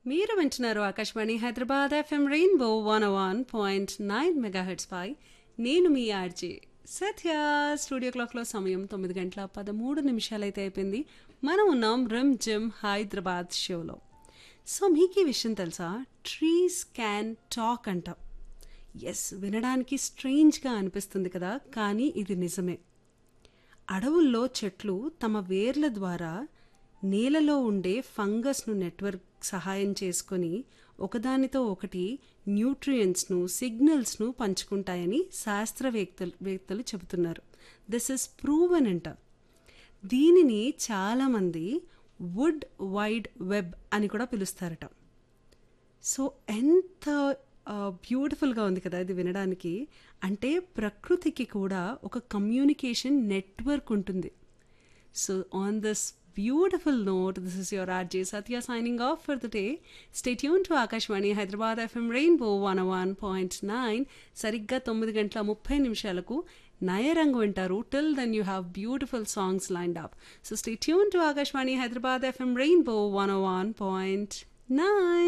మీరు వింటున్నారు Akashvani Hyderabad FM rainbow one one point nine megahertz పై నేను మీ ఆర్జే సత్య స్టూడియో క్లాక్లో సమయం తొమ్మిది గంటల పదమూడు నిమిషాలైతే అయిపోయింది మనం ఉన్నాం రిమ్ జిమ్ హైదరాబాద్ షోలో సో మీకు ఈ విషయం తెలుసా ట్రీస్ క్యాన్ టాక్ అంటాం ఎస్ వినడానికి స్ట్రేంజ్గా అనిపిస్తుంది కదా కానీ ఇది నిజమే అడవుల్లో చెట్లు తమ వేర్ల ద్వారా నేలలో ఉండే ఫంగస్ను నెట్వర్క్ సహాయం చేసుకొని ఒకదానితో ఒకటి న్యూట్రియంట్స్ను సిగ్నల్స్ను పంచుకుంటాయని శాస్త్రవేత్తలు వేత్తలు చెబుతున్నారు దిస్ ఇస్ ప్రూవన్ అంట దీనిని చాలామంది వుడ్ వైడ్ వెబ్ అని కూడా పిలుస్తారట సో ఎంత బ్యూటిఫుల్గా ఉంది కదా ఇది వినడానికి అంటే ప్రకృతికి కూడా ఒక కమ్యూనికేషన్ నెట్వర్క్ ఉంటుంది so on this beautiful note this is your RJ Satya signing off for the day stay tuned to Akashvani Hyderabad FM rainbow one one point nine సరిగ్గా తొమ్మిది గంటల ముప్పై నిమిషాలకు నయరంగు వింటారు till then you have beautiful songs lined up so stay tuned to Akashvani Hyderabad FM rainbow one one point nine